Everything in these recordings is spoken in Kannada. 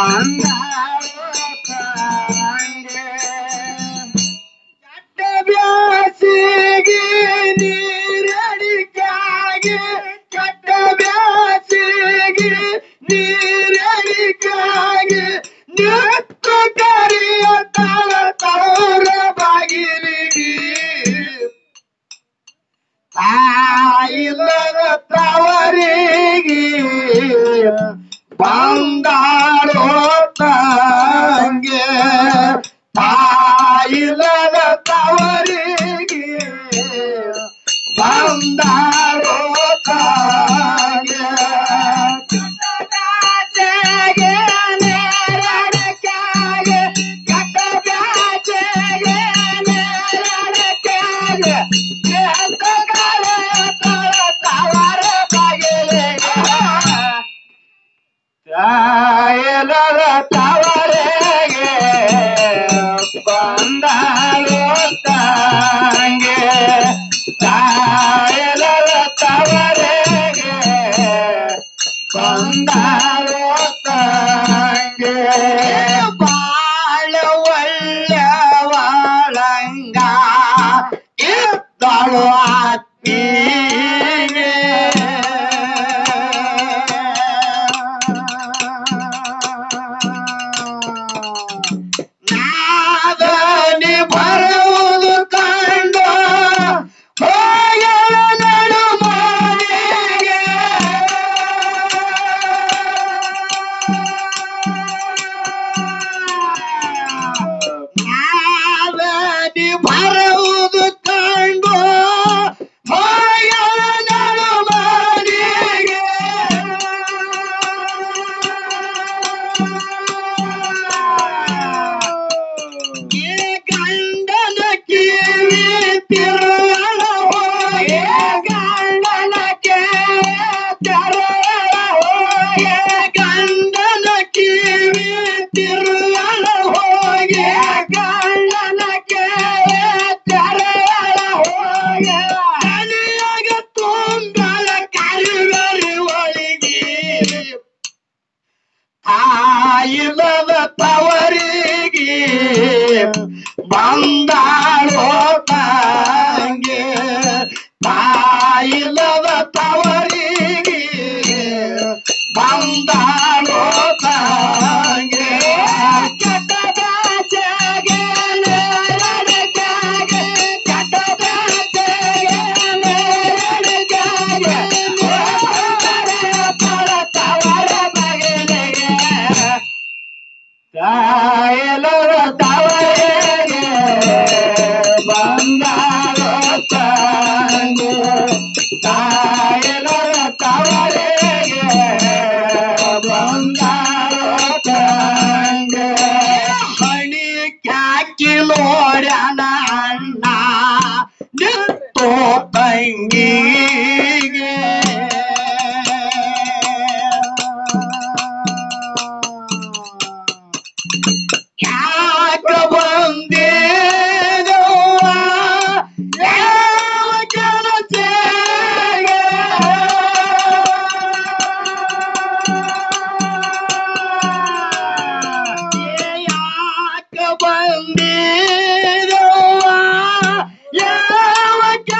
ಕೆಟ್ಟ ಬ್ಯಾಸಿಗೆ ನೀರಡಿಕಾಗೆ ಕೆಟ್ಟ ಬ್ಯಾಸಿಗೆ ನೀರಡಿಕಾಗೆ ನಿತ್ತ ಕರಿಯ ತಳ ತವರ ಬಾಗಿಲಿಗೆ ತಾಯಿಲ್ಲದ ತವರಿಗೆ ಬಂದಾಳೋ ತಂಗೆ ತಾಯಿಲ್ಲದ ತವರಿಗೆ ಬಂದಾಳೋ ತಂಗೆ ಬ್ಯಾಚೆಗೆ ನೇರಡಕ್ಕಾಗೆ ಕೆಟ್ಟ ಬ್ಯಾಚೆಗೆ ನೇರಡಕ್ಕಾಗೆ ಕೆಟ್ಟಗಾರೆ ತಳ ತವರ ಬಾಗಿಲಿಗೆ ತಾಯಲದ ತವರೆಗೆ ಬಂದಾಳು ತಂಗೆ ತಾಯಲದ ತವರೆಗೆ ಬಂದಾಳು ತಂಗೆ ಬಾಳ ಒಳ್ಳೆಯವಳಂಗ ಇದ್ದಳು ಅತ್ತಿಗೆ ನಾದನಿ ಬರುವುದು ಕಂಡು ಹೋಗಲ ನಡು ಮನೆಗೆ ನಾದನಿ ಬರುವುದು ಕಂಡು ಹೋಗಲ ನಡು ಮನೆಗೆ ಏ ಗಂಡನ ಕಿವಿ ತಿರುಳ ಹೋಗೆ ಗಂಡನ ಕಿವಿ ತಿರುಳ ಹೋಗೆ ಗಂಡನ ಕಿವಿ ತಿರುಳ ಹೋಗೆ ಗಂಡನ ಕಿವಿ ತಿರುಳ ಹೋಗೆ ತಲೆಯಾಗ ತುಂಬಲ ಕರಿವರಿ ಒಳಗೆ ತಾಯಿಲ್ಲದ ತವರಿಗೆ ಬಂದಾಳೋ ತಂಗೆ ತಾಯಿಲ್ಲದ ತವರಿಗೆ ಬಂದಾಳೋ ತಂಗೆ ಕೆಟ್ಟ ಬ್ಯಾಚೆಗೆ ನೇರಡಿಕಾಗೆ ಕೆಟ್ಟ ಬ್ಯಾಚೆಗೆ ನೇರಡಿಕಾಗೆ ತಳ ತವರ ಬಗೆಲೆಗೆ ತಾಯಲರ ತವರೆಗೆ ಬಂದಾಳೋ ತಂಗೆ ತಾಯಲರ ತವರೆಗೆ ಬಂದಾಳೋ ತಂಗೆ ಹಣಿ ಕ್ಯಾಕಿಲೋಡ್ಯಾನ ಅಣ್ಣ ನಿತ್ತೋ ತಂಗಿಗೆ ಯಾಕ ಬಂದೇನವ್ವ ಯಾವ ಕೆಲಸಗೆ? ಏ ಯಾಕ ಬಂದೇನವ್ವ ಯಾವ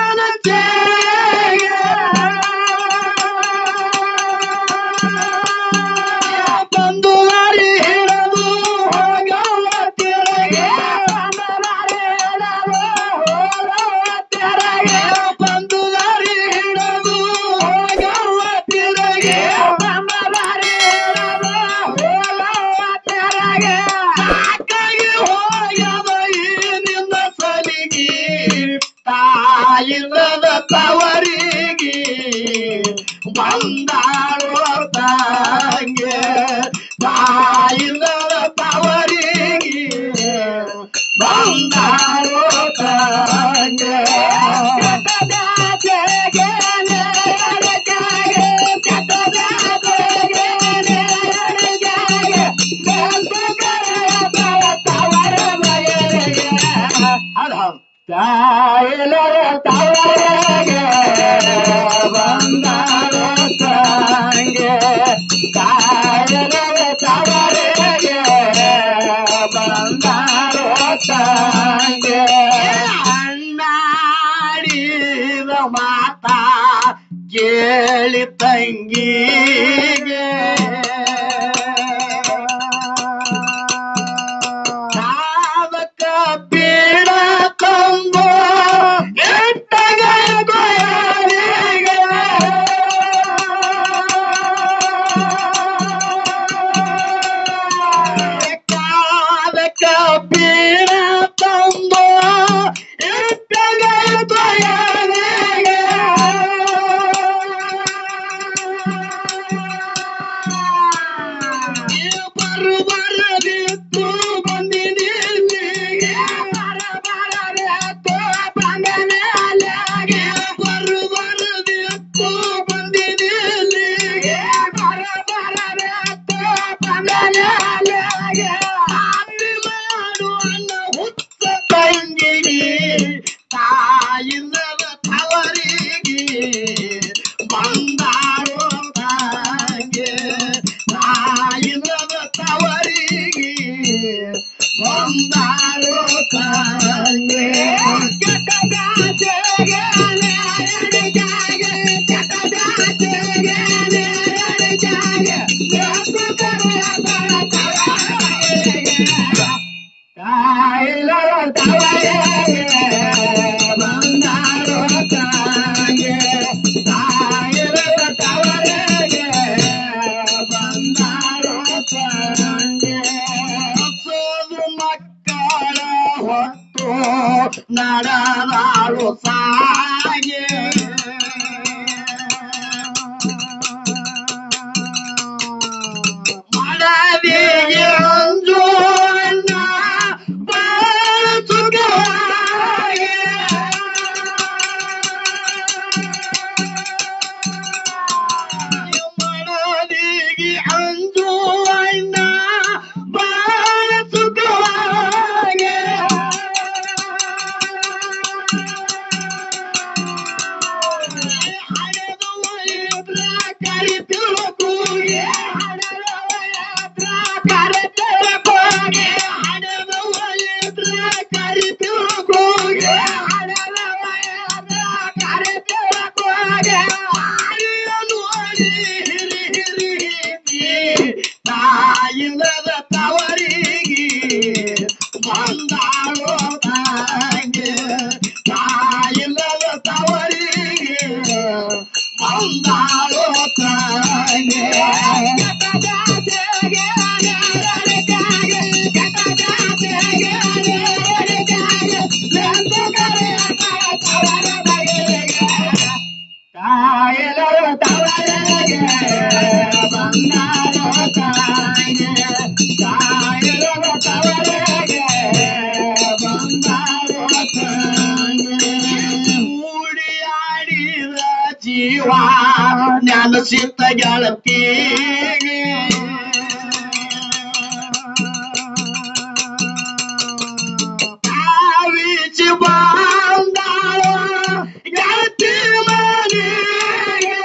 ಕೆಲಸಗೆ? ಬಂದು ಮಾರಿ ಹಿಡದು ಹೋಗವ ತೆರೆಗೆ ಬಂದರಾರಿ ಹಿಡದು ಹೋಗವ ತೆರೆಗೆ ಬಂದು ಮಾರಿ ಹಿಡದು ಹೋಗವ ತೆರೆಗೆ ಬಂದರಾರಿ ಹಿಡದು ಹೋಗವ ತೆರೆಗೆ ಸಾಕಾಗಿ ಹೋಗವ ಈ ನಿನ್ನ ಸಲಿಗೆ ತಾಯಿಲ್ಲದ ತವರಿಗೆ ಬಂದಾಳೋ ತಂಗೆ ತಾಯಿಲ್ಲದ ತವರಿಗೆ ಬಂದಾಳೋ ತಂಗೆ ತಾಯಿಲ್ಲದ ತವರಿಗೆ ಬಂದಾಳೋ ತಂಗೆ ತಾಯಿಲ್ಲದ ತವರಿಗೆ ಕೇಳಿ ತಂಗಿಗೆ ಸಾಧಕ ಪೀಡ ತಂದು ಎಟ್ಟಗ ಕಾದಕ ಪೀಡ ತಂದು ಎಟ್ಟಗ ಬರದಿತ್ತು ಬಂದಿದ್ದೀನಿ ಬರಬಾರದಿತ್ತು ಬಂದನೆಲೆಗೆ ಬರು ಬರದಿತ್ತು ಬಂದಿದ್ದೀನಿ ಬರಬಾರದಿತ್ತು ಬಂದನೆಲೆಗೆ ಅಲ್ಲಿ ಮಾಡುವನ್ನ ಹುತ್ತ ತಂಗಿಗೆ ತಾಯಿಲ್ಲದ ತವರಿಗೆ ಬಂದಾರೋ ತಾಯಿಗೆ ತಾಯಿಲ್ಲದ ತವರಿಗೆ ಬಂದಾರೋ ತಾಯಿಗೆ ಮಕ್ಕಳ ಹೊತ್ತು ನಡೆದಾಳು ಸಾಗೆ ಮಡದಿಗೆ ಅಂಜೋಣ ಬಾಳ ಸುಖವಾಗಿ ಮಡದಿಗೆ ಅಂಜೋಣ ಬಾಳ ಸುಖವಾಗಿ ತಾಯಿಲ್ಲದ ತವರಿಗೆ ಬಂದಾಳೋ ತಾಯಿಗೆ ತಾಯಿಲ್ಲದ ತವರಿಗೆ ಬಂದಾಳೋ ತಾಯಿಗೆ ತಾಯಿಲ್ಲದ ತವರಿಗೆ ಬಂದಾಳೋ ತಾಯಿಗೆ ತಾಯಿಲ್ಲದ ತವರಿಗೆ ಬಂದಾಳೋ ತಾಯಿಗೆ ಮೂಡಿಯಾಡಿದ ಜೀವ ನೆನಸಿತ ಗೆಳತಿಗೆ ಕಾವಿಸಿ ಬಂದಾಳ ಗೆಳತಿ ಮನೆಗೆ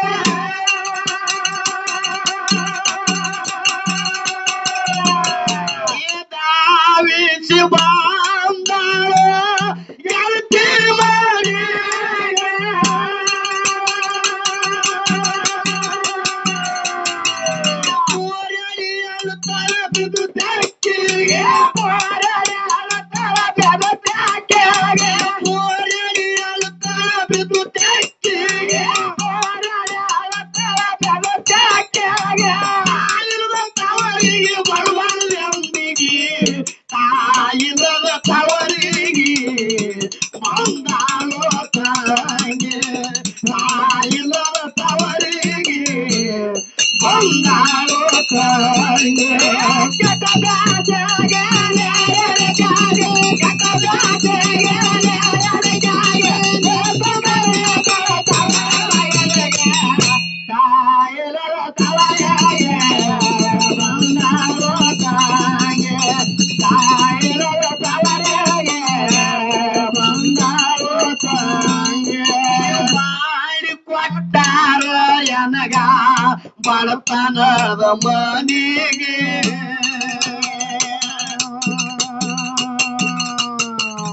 ದಾವಿಸಿ ಬಂದಾಳ ಗೆಳತಿ ತಾಯಿಲ್ಲದ ತವರಿಗೆ ಮಂದಾಳೋ ತಾಯಿಗೆ ತಾಯಿಲ್ಲದ ತವರಿಗೆ ಬಂದಾಳೋ ತಾಯಿಗೆ ತಾಯಿಲ್ಲದ ತವರಿಗೆ ಬಂದಾಳೋ ತಾಯಿಗೆ ತಾಯಿಲ್ಲದ ತವರಿಗೆ ಬಂದಾಳೋ ತಾಯಿಗೆ ಮಾಡಿ ಕೊಟ್ಟಾರ ಎನಗ ಬಡತನದ ಮನೆಗೆ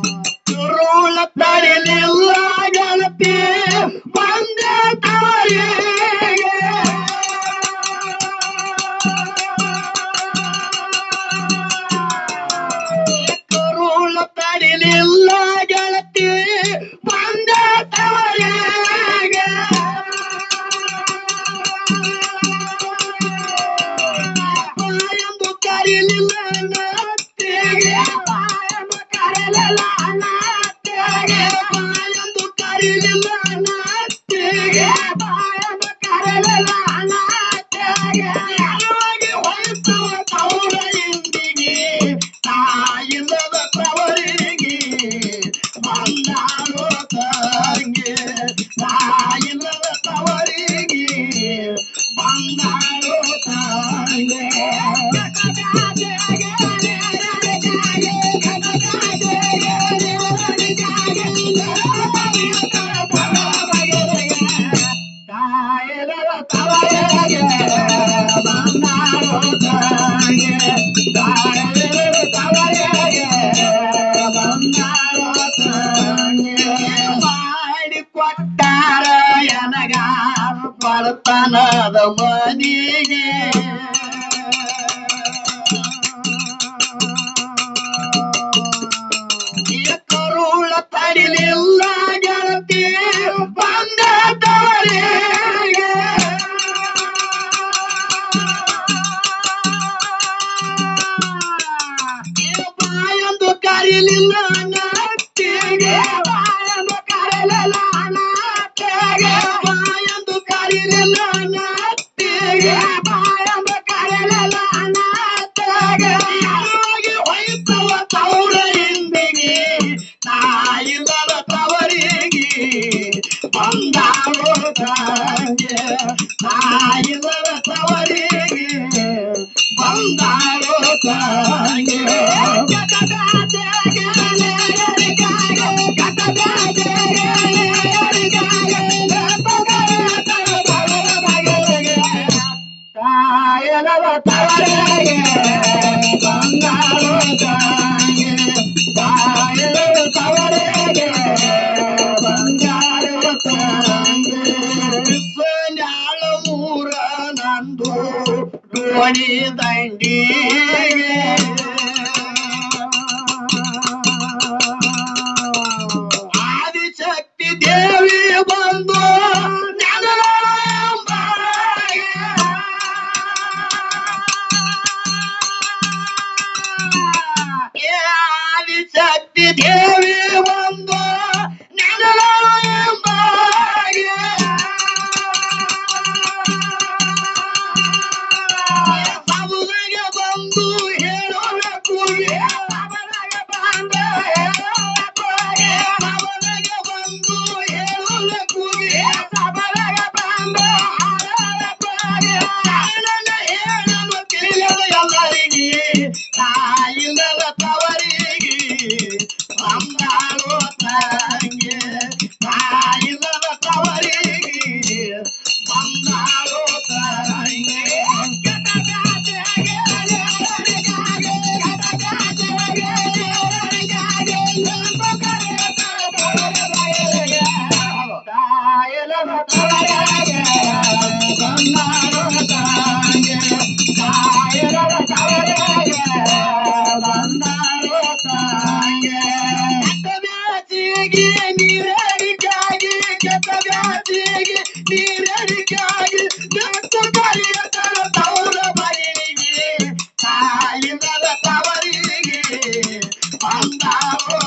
ರುಳ ತಡಿಲಿಲ್ಲ ಗೆಳತಿ ಬಂದೆ ತಾಯಿ ಕರಿಲಿಲ್ಲ ಗೆಳತಿ ಬಂದ ತವರಿಗೆ ಎಂದು ಕರಿಲಿಲ್ಲ ನತ್ತಿಗೆ ಎಂದು ಕರೆಯಲಿಲ್ಲ ನತ್ತಿಗೆ ಎಂದು ಕರಿಲಿಲ್ಲ ನತ್ತಿಗೆ ಎಂದು ಕರೆಯಲಿಲ್ಲ ನತ್ತಿಗೆ ಯಾವಾಗಿ ಹೋಯ್ತವ ತವರ ಇಂದಿಗೆ ತಾಯಿಲ್ಲದ ತವರಿಗೆ ಬಂದಾರೋ ತಂಗೆ ತಾಯಿಲ್ಲದ ತವರಿಗೆ ಬಂದಾರೋ ತಂಗೆ ತಾಯಿಲ್ಲದ ತವರಿಗೆ ಬಂದಾರೋ ತಂಗೆ ತಾಯಿಲ್ಲದ ತವರಿಗೆ ಬಂದಾರೋ ತಂಗೆ ಮಾಡಿ ಕೊಟ್ಟಾರ ಎನಗ ಬಡತನದ ಮನಿಗೆ ಈ ಕರುಳ ತಡಿಲಿಲ್ಲ ಗೆಳತಿ ಬಂದ ತವರಿಗೆ ಬಾಯಂದು ಕರೀಲಿಲ್ಲ ನತ್ತಿಗೆ ಬಾಯಂದು ಕರೆಯಲಿಲ್ಲ ನತ್ತಿಗೆ ಬಾಯಂದು ಕರೀಲಿಲ್ಲ ನತ್ತಿಗೆ ಬಾಯಂದು ಕರೆಯಲಿಲ್ಲ ನತ್ತಿಗೆ ಯಾವಾಗಿ ಹೋಯ್ತವ ತೌರ ಹಿಂದಿಗೆ ತಾಯಿಲ್ಲದ ತವರಿಗೆ ಬಂದಾರೋ ತಂಗೆ ತಾಯಿಲ್ಲದ ತವರಿಗೆ ಬಂದಾರೋ ತಂಗೆ ತಾಯಲದ ತವರಿಗೆ ಬಂದಾರೋ ತಂಗೆ ತಾಯಲದ ತವರಿಗೆ ಬಂದಾರೋ ತಂಗೆ ಬಿಸನ್ಯಾಳ ಮೂರ ನಂದು ಡೋಣಿ ದಂಡಿಗೆ ಆದಿಶಕ್ತಿ ದೇವಿ ಬಂದು ಆದಿಶಕ್ತಿ ದೇವಿ ಬಂದು ಸಬುದಗೆ ಬಂದು ಹೇಳೋಣ ಕೂಗಿ ಸಬದಗೆ ಬಂದು ಹೇಳೋಣ ಕೂಗಿ ಸಬದಗೆ ಬಂದು ಹೇಳೋಣ ಕೂಗಿ ಸಬದಗೆ ಬಂದು ಹಾಡೋಣ ಕೂಗಿ ನನ್ನ ಹೇಳಲು ತಿಳಿಯದ ಎಲ್ಲರಿಗೆ ತಾಯಿಲ್ಲದ ತವರಿಗೆ ಬಂದಾರೋ ತಂಗೆ ತಾಯಿಲ್ಲದ ತವರಿಗೆ ಬಂದಾರೋ ತಂಗೆ ತಾಯಿಲ್ಲದ ತವರಿಗೆ ಬಂದಾರೋ ತಂಗೆ ತಾಯಿಲ್ಲದ ತವರಿಗೆ ಬಂದಾರೋ ತಂಗೆ ಬ್ಯಾಸಿಗೆ ನೀರಡಿಗಾಗಿ ಕೆಟ್ಟ ಬ್ಯಾಸಿಗೆ ನೀರಡಿಗಾಗಿ ನೆಟ್ಟು ಕಲಿಯತನ ತವರ ಬಯಲಿಗೆ ತಾಯಿಲ್ಲದ ತವರಿಗೆ ಬಂದಾರೋ